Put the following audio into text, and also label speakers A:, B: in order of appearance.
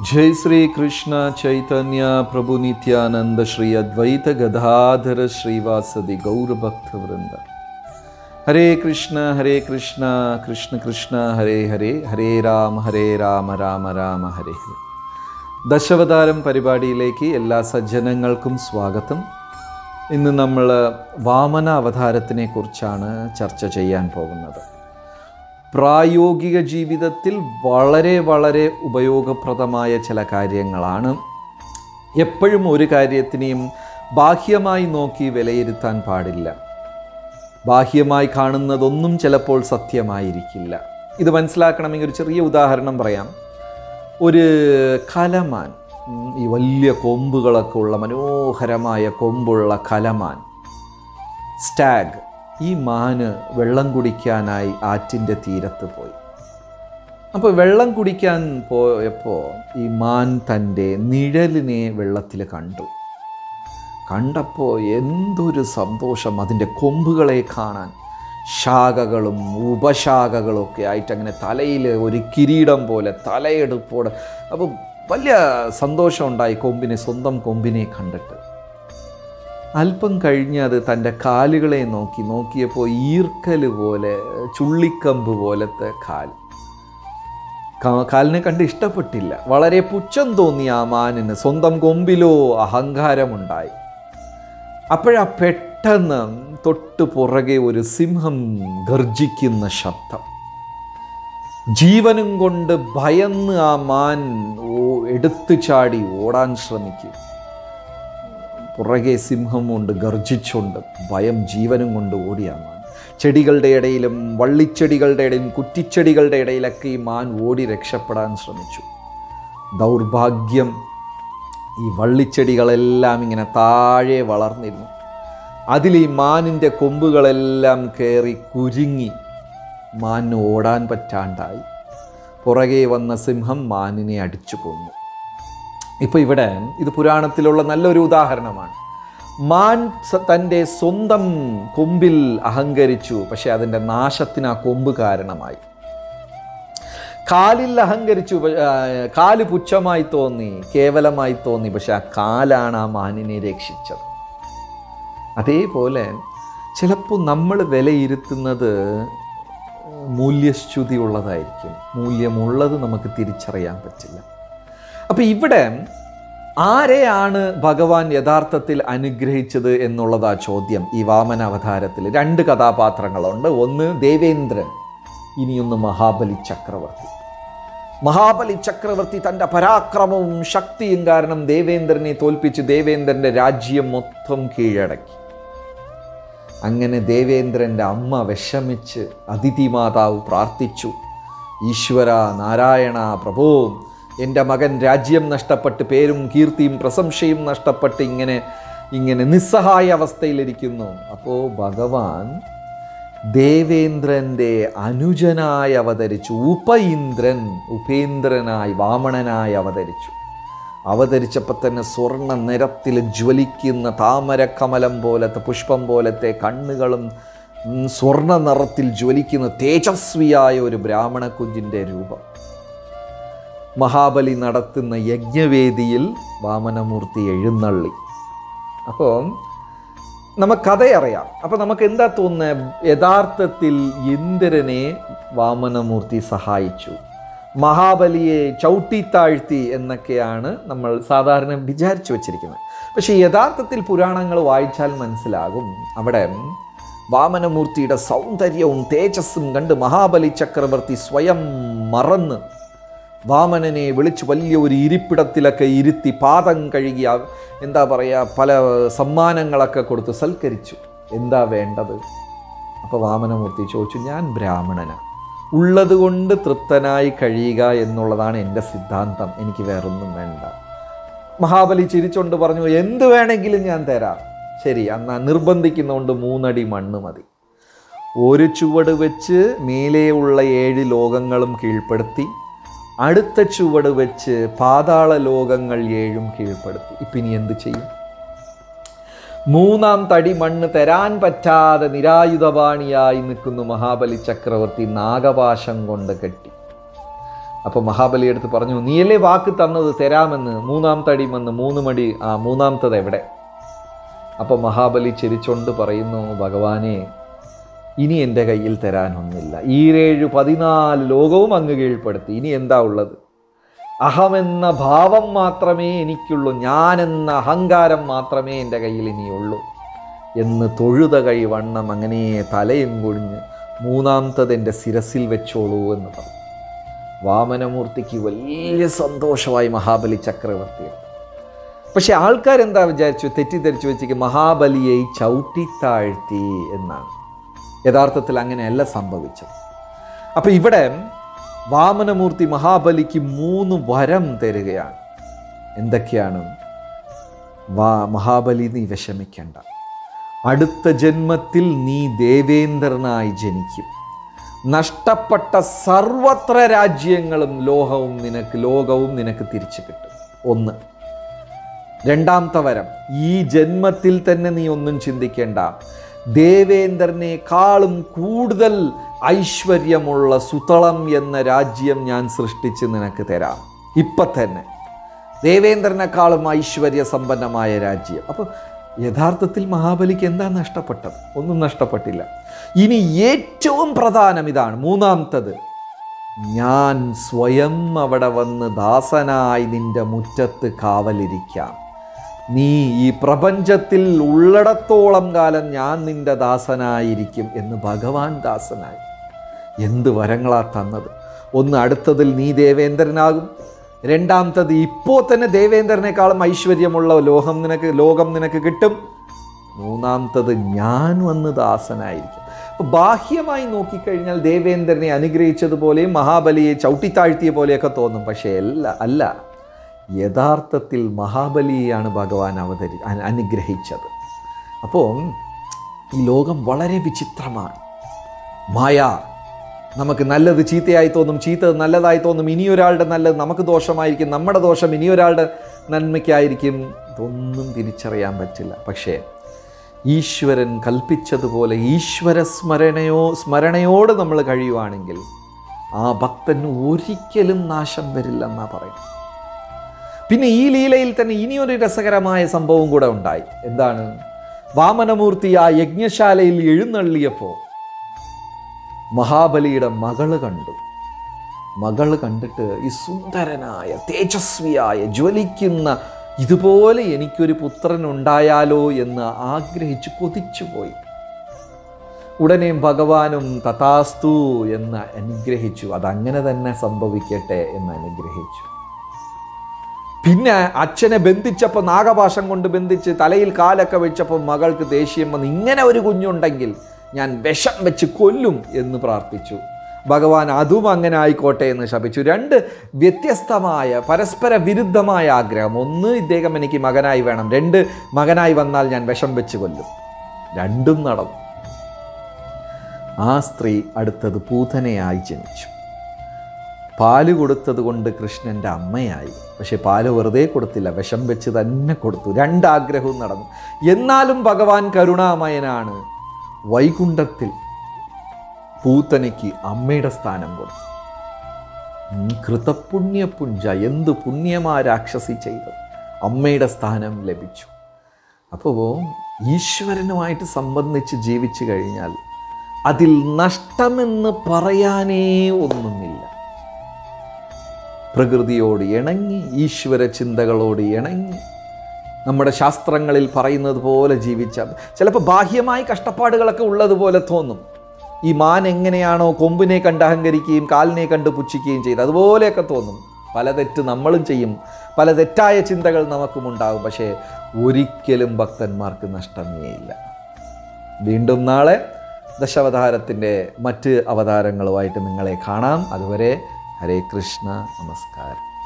A: जय श्री कृष्ण चैतन्य प्रभु नित्यानंद श्री अद्वैत गदाधर श्रीवासदि गौर भक्त वृंद हरे कृष्ण हरे कृष्ण कृष्ण कृष्ण हरे हरे ഹരേ രാമ ഹരേ രാമ രാമ രാമ ഹരേ ഹരേ ദശവതാരം പരിപാടിയിലേക്ക് എല്ലാ സജ്ജനങ്ങൾക്കും സ്വാഗതം ഇന്ന് നമ്മൾ വാമന അവതാരത്തിനെ കുറിച്ചാണ് ചർച്ച ചെയ്യാൻ പോകുന്നത് പ്രായോഗിക ജീവിതത്തിൽ വളരെ വളരെ ഉപയോഗപ്രദമായ ചില കാര്യങ്ങളാണ് എപ്പോഴും ഒരു കാര്യത്തിനെയും ബാഹ്യമായി നോക്കി വിലയിരുത്താൻ പാടില്ല ബാഹ്യമായി കാണുന്നതൊന്നും ചിലപ്പോൾ സത്യമായിരിക്കില്ല ഇത് മനസ്സിലാക്കണമെങ്കിൽ ഒരു ചെറിയ ഉദാഹരണം പറയാം ഒരു കലമാൻ ഉം, ഈ വലിയ കൊമ്പുകളൊക്കെ ഉള്ള മനോഹരമായ കൊമ്പുള്ള കലമാൻ സ്റ്റാഗ് ഈ മാന് വെള്ളം കുടിക്കാനായി ആറ്റിൻ്റെ തീരത്ത് പോയി അപ്പോൾ വെള്ളം കുടിക്കാൻ പോയപ്പോൾ ഈ മാൻ തൻ്റെ നിഴലിനെ വെള്ളത്തിൽ കണ്ടു കണ്ടപ്പോൾ എന്തൊരു സന്തോഷം അതിൻ്റെ കൊമ്പുകളെ കാണാൻ ശാഖകളും ഉപശാഖകളും ഒക്കെ ആയിട്ട് അങ്ങനെ തലയിൽ ഒരു കിരീടം പോലെ തലയെടുപ്പോടെ അപ്പോൾ വലിയ സന്തോഷം ഉണ്ടായി കൊമ്പിനെ സ്വന്തം കൊമ്പിനെ കണ്ടിട്ട് അല്പം കഴിഞ്ഞ് അത് തൻ്റെ കാലുകളെ നോക്കി നോക്കിയപ്പോൾ ഈർക്കൽ പോലെ ചുള്ളിക്കമ്പ് പോലത്തെ കാൽ കാ- കാലിനെ കണ്ട് ഇഷ്ടപ്പെട്ടില്ല വളരെ പുച്ഛം തോന്നി ആ മാനിന് സ്വന്തം കൊമ്പിലോ അഹങ്കാരമുണ്ടായി അപ്പോഴാ പെട്ടെന്ന് തൊട്ടു പുറകെ ഒരു സിംഹം ഗർജിക്കുന്ന ശബ്ദം ജീവനും കൊണ്ട് ഭയന്ന് ആ മാൻ ഓ- എടുത്തു ചാടി ഓടാൻ ശ്രമിക്കും പുറകെ സിംഹമുണ്ട് ഗർജിച്ചുകൊണ്ട് ഭയം ജീവനും കൊണ്ട് ഓടിയ മാൻ ചെടികളുടെ ഇടയിലും വള്ളിച്ചെടികളുടെ ഇടയിലും കുറ്റിച്ചെടികളുടെ ഇടയിലൊക്കെ ഈ മാൻ ഓടി രക്ഷപ്പെടാൻ ശ്രമിച്ചു ദൗർഭാഗ്യം ഈ വള്ളിച്ചെടികളെല്ലാം ഇങ്ങനെ താഴെ വളർന്നിരുന്നു അതിൽ ഈ മാനിൻ്റെ കൊമ്പുകളെല്ലാം കയറി കുരുങ്ങി മാനിന് ഓടാൻ പറ്റാണ്ടായി പുറകെ വന്ന സിംഹം മാനിനെ അടിച്ചു കൊന്നു ഇപ്പോൾ ഇവിടെ ഇത് പുരാണത്തിലുള്ള നല്ലൊരു ഉദാഹരണമാണ് മാൻ സ- തൻ്റെ സ്വന്തം കൊമ്പിൽ അഹങ്കരിച്ചു പക്ഷെ അതിൻ്റെ നാശത്തിന് ആ കൊമ്പ് കാരണമായി കാലിൽ അഹങ്കരിച്ചു പ- ആ, കാല് പുച്ഛമായി തോന്നി കേവലമായി തോന്നി പക്ഷെ ആ കാലാണ് ആ മാനിനെ രക്ഷിച്ചത് അതേപോലെ ചിലപ്പോൾ നമ്മൾ വിലയിരുത്തുന്നത് മൂല്യശ്ചുതി ഉള്ളതായിരിക്കും മൂല്യമുള്ളത് നമുക്ക് തിരിച്ചറിയാൻ പറ്റില്ല അപ്പം ഇവിടെ ആരെയാണ് ഭഗവാൻ യഥാർത്ഥത്തിൽ അനുഗ്രഹിച്ചത് എന്നുള്ളതാ ചോദ്യം ഈ വാമന അവതാരത്തിൽ രണ്ട് കഥാപാത്രങ്ങളുണ്ട് ഒന്ന് ദേവേന്ദ്രൻ ഇനിയൊന്ന് മഹാബലി ചക്രവർത്തി മഹാബലി ചക്രവർത്തി തൻ്റെ പരാക്രമവും ശക്തിയും കാരണം ദേവേന്ദ്രനെ തോൽപ്പിച്ച് ദേവേന്ദ്രൻ്റെ രാജ്യം മൊത്തം കീഴടക്കി അങ്ങനെ ദേവേന്ദ്രൻ്റെ അമ്മ വിഷമിച്ച് അതിഥി മാതാവ് പ്രാർത്ഥിച്ചു ഈശ്വര നാരായണ പ്രഭോ എൻ്റെ മകൻ രാജ്യം നഷ്ടപ്പെട്ട് പേരും കീർത്തിയും പ്രശംസയും നഷ്ടപ്പെട്ട് ഇങ്ങനെ ഇങ്ങനെ നിസ്സഹായ അവസ്ഥയിലിരിക്കുന്നു അപ്പോൾ ഭഗവാൻ ദേവേന്ദ്രൻ്റെ അനുജനായി അവതരിച്ചു ഉപഇന്ദ്രൻ ഉപേന്ദ്രനായി വാമണനായി അവതരിച്ചു അവതരിച്ചപ്പോൾ തന്നെ സ്വർണ്ണ നിറത്തിൽ ജ്വലിക്കുന്ന താമരക്കമലം പോലത്തെ പുഷ്പം പോലത്തെ കണ്ണുകളും ഉം, സ്വർണ്ണ നിറത്തിൽ ജ്വലിക്കുന്ന തേജസ്വിയായ ഒരു ബ്രാഹ്മണ കുഞ്ഞിൻ്റെ രൂപം മഹാബലി നടത്തുന്ന യജ്ഞവേദിയിൽ വാമനമൂർത്തി എഴുന്നള്ളി അപ്പോൾ നമുക്ക് കഥയറിയാം അപ്പോൾ നമുക്ക് എന്താ തോന്നുന്നത് യഥാർത്ഥത്തിൽ ഇന്ദ്രനെ വാമനമൂർത്തി സഹായിച്ചു മഹാബലിയെ ചവിട്ടിത്താഴ്ത്തി എന്നൊക്കെയാണ് നമ്മൾ സാധാരണ വിചാരിച്ചു വച്ചിരിക്കുന്നത് പക്ഷേ യഥാർത്ഥത്തിൽ പുരാണങ്ങൾ വായിച്ചാൽ മനസ്സിലാകും അവിടെ വാമനമൂർത്തിയുടെ സൗന്ദര്യവും തേജസ്സും കണ്ട് മഹാബലി ചക്രവർത്തി സ്വയം മറന്ന് വാമനനെ വിളിച്ച് വലിയ ഒരു ഇരിപ്പിടത്തിലൊക്കെ ഇരുത്തി പാദം കഴുകി ആ- എന്താ പറയുക പല സമ്മാനങ്ങളൊക്കെ കൊടുത്ത് സൽക്കരിച്ചു എന്താ വേണ്ടത് അപ്പോൾ വാമനമൂർത്തി ചോദിച്ചു ഞാൻ ബ്രാഹ്മണനാണ് ഉള്ളത് കൊണ്ട് തൃപ്തനായി കഴിയുക എന്നുള്ളതാണ് എൻ്റെ സിദ്ധാന്തം എനിക്ക് വേറൊന്നും വേണ്ട മഹാബലി ചിരിച്ചുകൊണ്ട് പറഞ്ഞു എന്ത് വേണമെങ്കിലും ഞാൻ തരാം ശരി എന്നാ നിർബന്ധിക്കുന്നതുകൊണ്ട് മൂന്നടി മണ്ണ് മതി ഒരു ചുവട് വെച്ച് മേലെയുള്ള ഏഴ് ലോകങ്ങളും കീഴ്പ്പെടുത്തി അടുത്ത ചുവട് വെച്ച് പാതാള ലോകങ്ങൾ ഏഴും കീഴ്പ്പെടുത്തി ഇപ്പം ഇനി എന്ത് ചെയ്യും മൂന്നാം തടി മണ്ണ് തരാൻ പറ്റാതെ നിരായുധപാണിയായി നിൽക്കുന്നു മഹാബലി ചക്രവർത്തി നാഗപാശം കൊണ്ട് കെട്ടി അപ്പോൾ മഹാബലി എടുത്ത് പറഞ്ഞു നീയല്ലേ വാക്ക് തന്നത് തരാമെന്ന് മൂന്നാം തടി വന്ന് മൂന്ന് മടി ആ മൂന്നാമത്തത് എവിടെ അപ്പോൾ മഹാബലി ചിരിച്ചോണ്ട് പറയുന്നു ഭഗവാനെ ഇനി എൻ്റെ കയ്യിൽ തരാനൊന്നില്ല ഈരേഴ് പതിനാല് ലോകവും അങ്ങ് കീഴ്പ്പെടുത്തി ഇനി എന്താ ഉള്ളത് അഹമെന്ന ഭാവം മാത്രമേ എനിക്കുള്ളൂ ഞാനെന്ന അഹങ്കാരം മാത്രമേ എൻ്റെ കയ്യിൽ ഇനിയുള്ളൂ എന്ന് തൊഴുത കഴി വണ്ണം അങ്ങനെ തലയും കൊടിഞ്ഞ് മൂന്നാമത്തത് എൻ്റെ ശിരസിൽ വെച്ചോളൂ എന്ന് പറഞ്ഞു വാമനമൂർത്തിക്ക് വലിയ സന്തോഷമായി മഹാബലി ചക്രവർത്തി പക്ഷെ ആൾക്കാരെന്താ വിചാരിച്ചു തെറ്റിദ്ധരിച്ചു വെച്ചിരിക്കും മഹാബലിയെ ചവിട്ടിത്താഴ്ത്തി എന്നാണ് യഥാർത്ഥത്തിൽ അങ്ങനെയല്ല സംഭവിച്ചത് അപ്പം ഇവിടെ വാമനമൂർത്തി മഹാബലിക്ക് മൂന്ന് വരം തരികയാണ് എന്തൊക്കെയാണ് വാ മഹാബലി നീ വിഷമിക്കേണ്ട അടുത്ത ജന്മത്തിൽ നീ ദേവേന്ദ്രനായി ജനിക്കും നഷ്ടപ്പെട്ട സർവത്ര രാജ്യങ്ങളും ലോഹവും നിനക്ക് ലോകവും നിനക്ക് തിരിച്ചു കിട്ടും ഒന്ന് രണ്ടാമത്തെ വരം ഈ ജന്മത്തിൽ തന്നെ നീ ഒന്നും ചിന്തിക്കേണ്ട ദേവേന്ദ്രനേക്കാളും കൂടുതൽ ഐശ്വര്യമുള്ള സുതളം എന്ന രാജ്യം ഞാൻ സൃഷ്ടിച്ച് നിനക്ക് തരാം ഇപ്പം തന്നെ ദേവേന്ദ്രനേക്കാളും ഐശ്വര്യ സമ്പന്നമായ രാജ്യം അപ്പോൾ യഥാർത്ഥത്തിൽ മഹാബലിക്ക് എന്താ നഷ്ടപ്പെട്ടത് ഒന്നും നഷ്ടപ്പെട്ടില്ല ഇനി ഏറ്റവും പ്രധാനം ഇതാണ് മൂന്നാമത്തത് ഞാൻ സ്വയം അവിടെ വന്ന് ദാസനായി നിന്റെ മുറ്റത്ത് കാവലിരിക്കാം നീ ഈ പ്രപഞ്ചത്തിൽ ഉള്ളിടത്തോളം കാലം ഞാൻ നിന്റെ ദാസനായിരിക്കും എന്ന് ഭഗവാൻ ദാസനായി എന്ത് വരങ്ങളാ തന്നത് ഒന്ന് അടുത്തതിൽ നീ ദേവേന്ദ്രനാകും രണ്ടാമത്തത് ഇപ്പോൾ തന്നെ ദേവേന്ദ്രനേക്കാളും ഐശ്വര്യമുള്ള ലോകം നിനക്ക് ലോകം നിനക്ക് കിട്ടും മൂന്നാമത്തത് ഞാൻ വന്ന് ദാസനായിരിക്കും അപ്പോൾ ബാഹ്യമായി നോക്കിക്കഴിഞ്ഞാൽ ദേവേന്ദ്രനെ അനുഗ്രഹിച്ചതുപോലെയും മഹാബലിയെ ചവിട്ടിത്താഴ്ത്തിയ പോലെയൊക്കെ തോന്നും പക്ഷേ അല്ല അല്ല യഥാർത്ഥത്തിൽ മഹാബലിയെയാണ് ഭഗവാൻ അവതരി അ- അനുഗ്രഹിച്ചത് അപ്പോൾ ഈ ലോകം വളരെ വിചിത്രമാണ് മായ നമുക്ക് നല്ലത് ചീത്തയായി തോന്നും ചീത്തത് നല്ലതായി തോന്നും ഇനിയൊരാളുടെ നല്ലത് നമുക്ക് ദോഷമായിരിക്കും നമ്മുടെ ദോഷം ഇനിയൊരാളുടെ നന്മയ്ക്കായിരിക്കും ഇതൊന്നും തിരിച്ചറിയാൻ പറ്റില്ല പക്ഷേ ഈശ്വരൻ കൽപ്പിച്ചതുപോലെ ഈശ്വര സ്മരണയോ സ്മരണയോട് നമ്മൾ കഴിയുവാണെങ്കിൽ ആ ഭക്തന് ഒരിക്കലും നാശം വരില്ലെന്നാണ് പറയുന്നത് പിന്നെ ഈ ലീലയിൽ തന്നെ ഇനിയൊരു രസകരമായ സംഭവം കൂടെ ഉണ്ടായി എന്താണ് വാമനമൂർത്തി ആ യജ്ഞശാലയിൽ എഴുന്നള്ളിയപ്പോൾ മഹാബലിയുടെ മകള് കണ്ടു മകള് കണ്ടിട്ട് ഈ സുന്ദരനായ തേജസ്വിയായ ജ്വലിക്കുന്ന ഇതുപോലെ എനിക്കൊരു പുത്രൻ ഉണ്ടായാലോ എന്ന് ആഗ്രഹിച്ച് കൊതിച്ചുപോയി ഉടനെ ഭഗവാനും തഥാസ്തു എന്ന് അനുഗ്രഹിച്ചു അതങ്ങനെ തന്നെ സംഭവിക്കട്ടെ എന്ന് അനുഗ്രഹിച്ചു പിന്നെ അച്ഛനെ ബന്ധിച്ചപ്പോൾ നാഗപാശം കൊണ്ട് ബന്ധിച്ച് തലയിൽ കാലൊക്കെ വെച്ചപ്പോൾ മകൾക്ക് ദേഷ്യം വന്ന് ഇങ്ങനെ ഒരു കുഞ്ഞുണ്ടെങ്കിൽ ഞാൻ വിഷം വെച്ച് കൊല്ലും എന്ന് പ്രാർത്ഥിച്ചു ഭഗവാൻ അതും അങ്ങനെ ആയിക്കോട്ടെ എന്ന് ശപിച്ചു രണ്ട് വ്യത്യസ്തമായ പരസ്പര വിരുദ്ധമായ ആഗ്രഹം ഒന്ന് ഇദ്ദേഹം എനിക്ക് മകനായി വേണം രണ്ട് മകനായി വന്നാൽ ഞാൻ വിഷം വെച്ച് കൊല്ലും രണ്ടും നടന്നു ആ സ്ത്രീ അടുത്തത് പൂതനയായി ജനിച്ചു പാല് കൊടുത്തത് കൊണ്ട് കൃഷ്ണൻ്റെ അമ്മയായി പക്ഷെ പാല് വെറുതെ കൊടുത്തില്ല വിഷം വെച്ച് തന്നെ കൊടുത്തു രണ്ടാഗ്രഹവും നടന്നു എന്നാലും ഭഗവാൻ കരുണാമയനാണ് വൈകുണ്ഠത്തിൽ പൂത്തനയ്ക്ക് അമ്മയുടെ സ്ഥാനം കൊടുത്തു ഉം, കൃതപുണ്യപുഞ്ച എന്ത് പുണ്യമാ രാക്ഷസി ചെയ്തത് അമ്മയുടെ സ്ഥാനം ലഭിച്ചു അപ്പോൾ ഈശ്വരനുമായിട്ട് സംബന്ധിച്ച് ജീവിച്ചു കഴിഞ്ഞാൽ അതിൽ നഷ്ടമെന്ന് പറയാനേ ഒന്നുമില്ല പ്രകൃതിയോട് ഇണങ്ങി ഈശ്വര ചിന്തകളോട് ഇണങ്ങി നമ്മുടെ ശാസ്ത്രങ്ങളിൽ പറയുന്നത് പോലെ ജീവിച്ച ചിലപ്പോൾ ബാഹ്യമായി കഷ്ടപ്പാടുകളൊക്കെ ഉള്ളതുപോലെ തോന്നും ഈ മാൻ എങ്ങനെയാണോ കൊമ്പിനെ കണ്ട് അഹങ്കരിക്കുകയും കാലിനെ കണ്ട് പുച്ഛിക്കുകയും ചെയ്ത് അതുപോലെയൊക്കെ തോന്നും പല തെറ്റ് നമ്മളും ചെയ്യും പല തെറ്റായ ചിന്തകൾ നമുക്കും ഉണ്ടാകും പക്ഷേ ഒരിക്കലും ഭക്തന്മാർക്ക് നഷ്ടമേ ഇല്ല വീണ്ടും നാളെ ദശാവതാരത്തിൻ്റെ മറ്റ് അവതാരങ്ങളുമായിട്ട് നിങ്ങളെ കാണാം അതുവരെ ഹരേ കൃഷ്ണ നമസ്കാരം